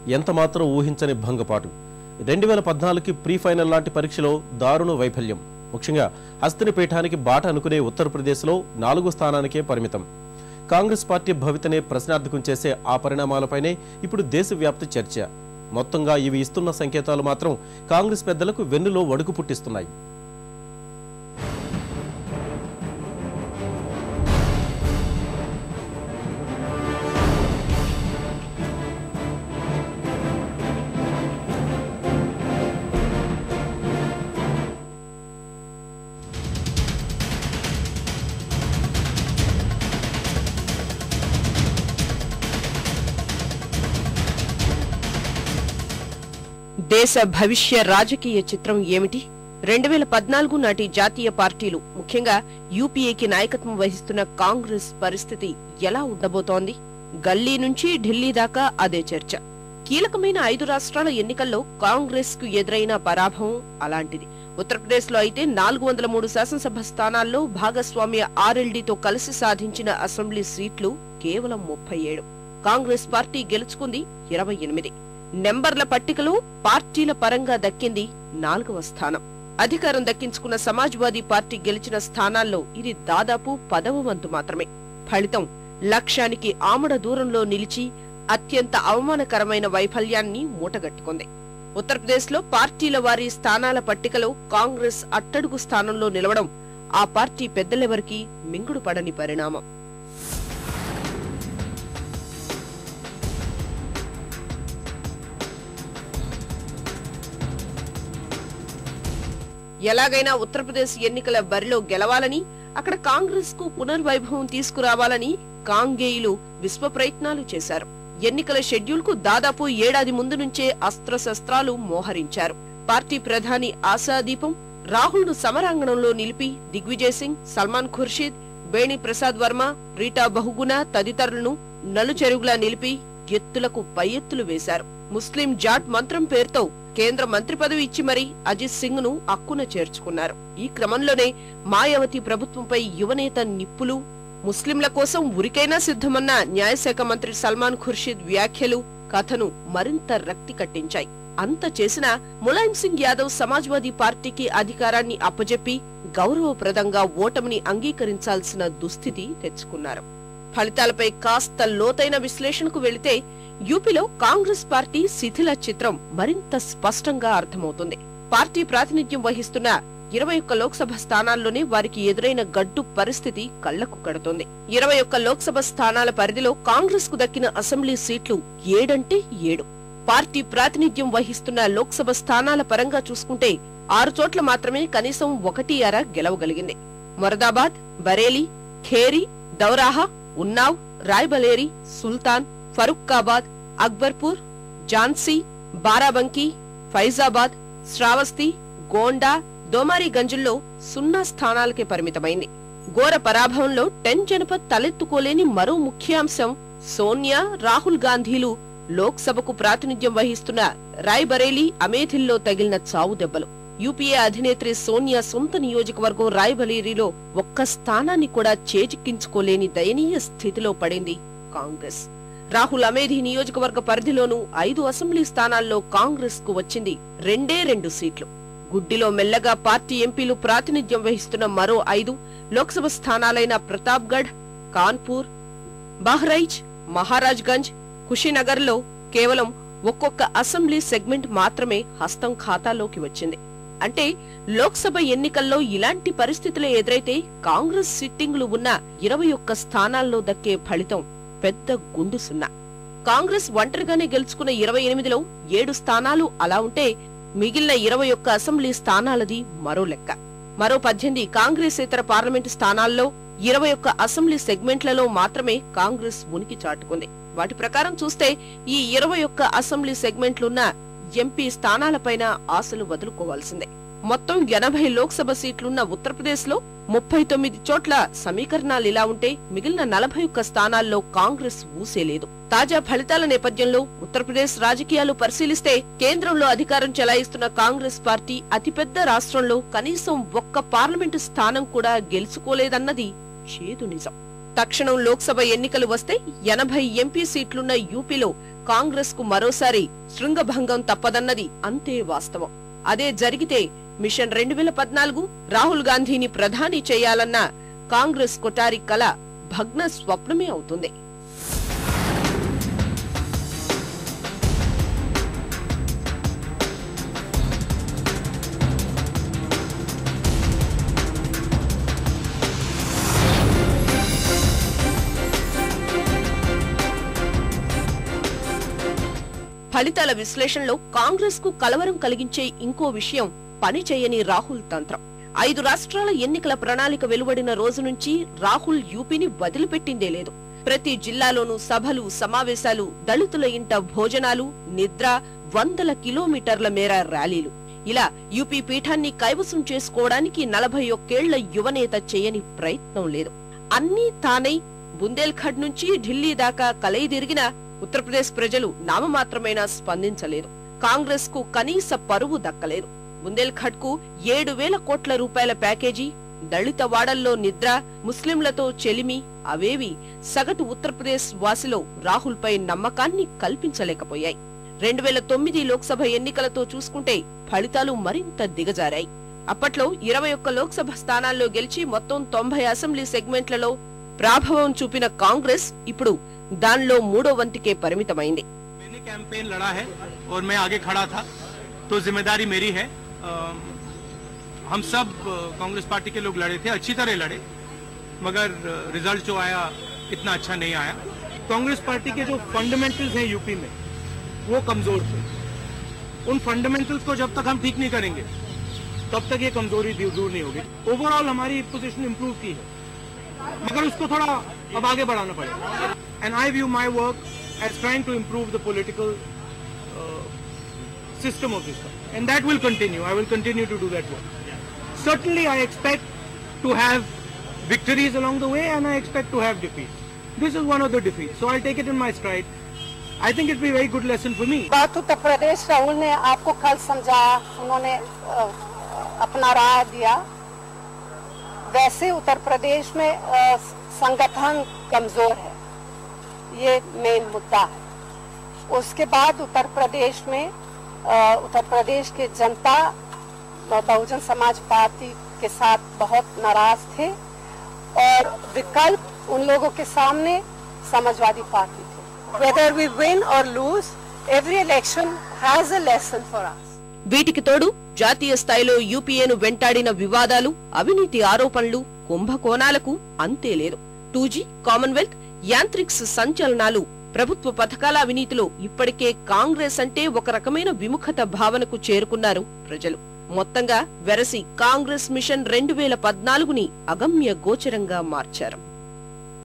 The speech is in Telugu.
ఎంతమాత్రం ఊహించని భంగపాటు రెండు వేల పద్నాలుగుకి ప్రీ ఫైనల్ లాంటి పరీక్షలో దారుణ వైఫల్యం ముఖ్యంగా హస్తిని పీఠానికి బాట అనుకునే ఉత్తరప్రదేశ్లో నాలుగో స్థానానికే పరిమితం కాంగ్రెస్ పార్టీ భవితనే ప్రశ్నార్థకం చేసే ఆ పరిణామాలపైనే ఇప్పుడు దేశవ్యాప్త చర్చ మొత్తంగా ఇవి ఇస్తున్న సంకేతాలు మాత్రం కాంగ్రెస్ పెద్దలకు వెన్నులో వణుకు పుట్టిస్తున్నాయి దేశ భవిష్య రాజకీయ చిత్రం ఏమిటి రెండు వేల పద్నాలుగు నాటి జాతీయ పార్టీలు ముఖ్యంగా యూపీఏకి నాయకత్వం వహిస్తున్న కాంగ్రెస్ పరిస్థితి ఎలా ఉండబోతోంది గల్లీ నుంచి ఢిల్లీ దాకా అదే చర్చ కీలకమైన ఐదు రాష్ట్రాల ఎన్నికల్లో కాంగ్రెస్ కు ఎదురైన పరాభవం అలాంటిది ఉత్తరప్రదేశ్ లో అయితే నాలుగు వందల మూడు శాసనసభ స్థానాల్లో భాగస్వామ్య ఆర్ఎల్డీతో కలిసి సాధించిన అసెంబ్లీ సీట్లు కేవలం ముప్పై ఏడు కాంగ్రెస్ పార్టీ గెలుచుకుంది ఇరవై ఎనిమిది నెంబర్ల పట్టికలో పార్టీల పరంగా దక్కింది నాలుగవ స్థానం అధికారం దక్కించుకున్న సమాజ్వాదీ పార్టీ గెలిచిన స్థానాల్లో ఇది దాదాపు పదవ వంతు మాత్రమే ఫలితం లక్ష్యానికి ఆమడ దూరంలో నిలిచి అత్యంత అవమానకరమైన వైఫల్యాన్ని మూటగట్టుకుంది ఉత్తరప్రదేశ్ లో పార్టీల వారి స్థానాల పట్టికలో కాంగ్రెస్ అట్టడుగు స్థానంలో నిలవడం ఆ పార్టీ పెద్దలెవరికీ మింగుడు పడని పరిణామం ఎలాగైనా ఉత్తరప్రదేశ్ ఎన్నికల బరిలో గెలవాలని అక్కడ కాంగ్రెస్ కు పునర్వైభవం తీసుకురావాలని కాంగేయులు విశ్వ ప్రయత్నాలు చేశారు ఎన్నికల షెడ్యూల్ కు దాదాపు ఏడాది ముందు నుంచే అస్త్రశస్త్రాలు మోహరించారు పార్టీ ప్రధాని ఆశాదీపం రాహుల్ ను సమరాంగణంలో నిలిపి దిగ్విజయ్ సింగ్ సల్మాన్ ఖుర్షీద్ బేణి ప్రసాద్ వర్మ రీటా బహుగుణ తదితరులను నలుచెరుగులా నిలిపి ఎత్తులకు పై ఎత్తులు వేశారు ముస్లిం జాట్ మంత్రం పేరుతో కేంద్ర మంత్రి పదవి ఇచ్చి మరీ అజిత్ సింగ్ ను అక్కున చేర్చుకున్నారు ఈ క్రమంలోనే మాయావతి ప్రభుత్వంపై యువనేత నిప్పులు ముస్లింల కోసం ఉరికైనా సిద్ధమన్న న్యాయశాఖ మంత్రి సల్మాన్ ఖుర్షీద్ వ్యాఖ్యలు కథను మరింత రక్తి కట్టించాయి అంత చేసినా ములాయం సింగ్ యాదవ్ సమాజ్వాదీ పార్టీకి అధికారాన్ని అప్పజెప్పి గౌరవప్రదంగా ఓటమిని అంగీకరించాల్సిన దుస్థితి తెచ్చుకున్నారు ఫలితాలపై కాస్త లోతైన విశ్లేషణకు వెళితే యూపీలో కాంగ్రెస్ పార్టీ శిథిల చిత్రం మరింత స్పష్టంగా అర్థమవుతుంది పార్టీ ప్రాతినిధ్యం వహిస్తున్న ఇరవై ఒక్క లోక్సభ స్థానాల్లోనే వారికి ఎదురైన గడ్డు పరిస్థితి కళ్లకు కడుతోంది ఇరవై ఒక్క లోక్సభ స్థానాల పరిధిలో కాంగ్రెస్ కు దక్కిన అసెంబ్లీ సీట్లు ఏడంటే ఏడు పార్టీ ప్రాతినిధ్యం వహిస్తున్న లోక్సభ స్థానాల పరంగా చూసుకుంటే ఆరు చోట్ల మాత్రమే కనీసం ఒకటి అర గెలవగలిగింది మొరదాబాద్ బరేలీ ఖేరి దౌరాహా ఉన్నావ్ రాయ్బలేరి సుల్తాన్ ఫరూక్కాబాద్ అక్బర్పూర్ ఝాన్సీ బారాబంకీ ఫైజాబాద్ శ్రావస్తి గోండా దోమారిగంజ్ల్లో సున్నా స్థానాలకే పరిమితమైంది ఘోర పరాభవంలో టెన్ జనపద్ తలెత్తుకోలేని మరో ముఖ్యాంశం సోనియా రాహుల్ గాంధీలు లోక్సభకు ప్రాతినిధ్యం వహిస్తున్న రాయ్బరేలీ అమేథిల్లో తగిలిన చావు దెబ్బలు యూపీఏ అధినేత్రి సోనియా సొంత నియోజకవర్గం రాయ్బరేలీలో ఒక్క స్థానాన్ని కూడా చేజిక్కించుకోలేని దయనీయ స్థితిలో పడింది కాంగ్రెస్ రాహుల్ అమేధి నియోజకవర్గ పరిధిలోనూ ఐదు అసెంబ్లీ స్థానాల్లో కాంగ్రెస్ కు వచ్చింది రెండే రెండు సీట్లు గుడ్డిలో మెల్లగా పార్టీ ఎంపీలు ప్రాతినిధ్యం వహిస్తున్న మరో ఐదు లోక్సభ స్థానాలైన ప్రతాప్గఢ్ కాన్పూర్ బహ్రైచ్ మహారాజ్ గంజ్ కుషినగర్ లో కేవలం ఒక్కొక్క అసెంబ్లీ సెగ్మెంట్ మాత్రమే హస్తం ఖాతాలోకి వచ్చింది అంటే లోక్సభ ఎన్నికల్లో ఇలాంటి పరిస్థితులు ఎదురైతే కాంగ్రెస్ సిట్టింగులు ఉన్న ఇరవై ఒక్క స్థానాల్లో దక్కే ఫలితం పెద్ద గుండు సున్నా కాంగ్రెస్ ఒంటరిగానే గెలుచుకున్న ఇరవై ఎనిమిదిలో ఏడు స్థానాలు అలా ఉంటే మిగిలిన ఇరవై ఒక్క అసెంబ్లీ స్థానాలది మరో లెక్క మరో పద్దెనిమిది కాంగ్రెస్ ఇతర పార్లమెంటు స్థానాల్లో ఇరవై ఒక్క అసెంబ్లీ సెగ్మెంట్లలో మాత్రమే కాంగ్రెస్ ఉనికి చాటుకుంది వాటి ప్రకారం చూస్తే ఈ ఇరవై ఒక్క అసెంబ్లీ సెగ్మెంట్లున్న ఎంపీ స్థానాలపైన ఆశలు వదులుకోవాల్సిందే మొత్తం ఎనభై లోక్సభ సీట్లున్న ఉత్తరప్రదేశ్ లో ముప్పై తొమ్మిది చోట్ల సమీకరణాలు ఇలా ఉంటే మిగిలిన నలభై ఒక్క స్థానాల్లో కాంగ్రెస్ ఊసేలేదు తాజా ఫలితాల నేపథ్యంలో ఉత్తరప్రదేశ్ రాజకీయాలు పరిశీలిస్తే కేంద్రంలో అధికారం చెలాయిస్తున్న కాంగ్రెస్ పార్టీ అతిపెద్ద రాష్ట్రంలో కనీసం ఒక్క పార్లమెంటు స్థానం కూడా గెలుచుకోలేదన్నది చేదు నిజం తక్షణం లోక్సభ ఎన్నికలు వస్తే ఎనభై ఎంపీ సీట్లున్న యూపీలో కాంగ్రెస్ కు మరోసారి శృంగభంగం తప్పదన్నది అంతే వాస్తవం అదే జరిగితే మిషన్ రెండు వేల పద్నాలుగు రాహుల్ గాంధీని ప్రధాని చేయాలన్న కాంగ్రెస్ కొటారి కల భగ్న స్వప్నమే అవుతుంది ఫలితాల విశ్లేషణలో కాంగ్రెస్ కు కలవరం కలిగించే ఇంకో విషయం పని చేయని రాహుల్ తంత్రం ఐదు రాష్ట్రాల ఎన్నికల ప్రణాళిక వెలువడిన రోజు నుంచి రాహుల్ యూపీని వదిలిపెట్టిందే లేదు ప్రతి జిల్లాలోనూ సభలు సమావేశాలు దళితుల ఇంట భోజనాలు నిద్ర వందల కిలోమీటర్ల మేర ర్యాలీలు ఇలా యూపీ పీఠాన్ని కైవసం చేసుకోవడానికి నలభై ఒక్కేళ్ల యువనేత చేయని ప్రయత్నం లేదు అన్నీ తానై బుందేల్ఖండ్ నుంచి ఢిల్లీ దాకా కలయిదిరిగిన ఉత్తరప్రదేశ్ ప్రజలు నామమాత్రమైనా స్పందించలేదు కాంగ్రెస్ కు కనీస పరువు దక్కలేదు బుందేల్ఖండ్ కు ఏడు వేల కోట్ల రూపాయల ప్యాకేజీ దళిత వాడల్లో నిద్ర ముస్లింలతో చెలిమి అవేవి సగటు ఉత్తరప్రదేశ్ వాసిలో రాహుల్ పై నమ్మకాన్ని కల్పించలేకపోయాయి రెండు వేల తొమ్మిది లోక్సభ ఎన్నికలతో చూసుకుంటే ఫలితాలు మరింత దిగజారాయి అప్పట్లో ఇరవై ఒక్క లోక్సభ స్థానాల్లో గెలిచి మొత్తం తొంభై అసెంబ్లీ సెగ్మెంట్లలో ప్రాభవం చూపిన కాంగ్రెస్ ఇప్పుడు దానిలో మూడో వంతుకే పరిమితమైంది मैंने कैंपेन लड़ा है और मैं आगे खड़ा था तो जिम्मेदारी मेरी है अम, हम सब अ, कांग्रेस पार्टी के लोग लड़े थे अच्छी तरह लड़े मगर अ, रिजल्ट जो आया इतना अच्छा नहीं आया कांग्रेस पार्टी के जो फंडामेंटल्स हैं यूपी में वो कमजोर थे उन फंडामेंटल्स को जब तक हम ठीक नहीं करेंगे तब तक ये कमजोरी दूर दूर नहीं होगी ओवरऑल हमारी पोजीशन इंप्रूव की है मगर उसको थोड़ा अब आगे बढ़ाना पड़ेगा and I view my work as trying to improve the political system of this country. And that will continue. I will continue to do that work. Certainly, I expect to have victories along the way and I expect to have defeats. This is one of the defeats. So I'll take it in my stride. I think it'll be a very good lesson for me. बात उत्तर प्रदेश राहुल ने आपको कल समझाया उन्होंने अ, अपना राय दिया वैसे उत्तर प्रदेश में अ, संगठन कमजोर है ये मेन मुद्दा है उसके बाद उत्तर प्रदेश में अ, उत्तर प्रदेश के जनता अ, बहुजन समाज पार्टी के साथ बहुत नाराज थे और विकल्प उन लोगों के सामने समाजवादी पार्टी थे वेदर वी विन और lose every election has a lesson for us వీటికి తోడు జాతీయ స్థాయిలో యూపీఏను వెంటాడిన వివాదాలు అవినీతి ఆరోపణలు కుంభకోణాలకు అంతే లేదు టూజీ కామన్వెల్త్ యాంత్రిక్స్ సంచలనాలు ప్రభుత్వ పథకాల అవినీతిలో ఇప్పటికే కాంగ్రెస్ అంటే ఒక రకమైన విముఖత భావనకు చేరుకున్నారు ప్రజలు మొత్తంగా వెరసి కాంగ్రెస్ మిషన్ రెండు వేల పద్నాలుగుని అగమ్య గోచరంగా మార్చారు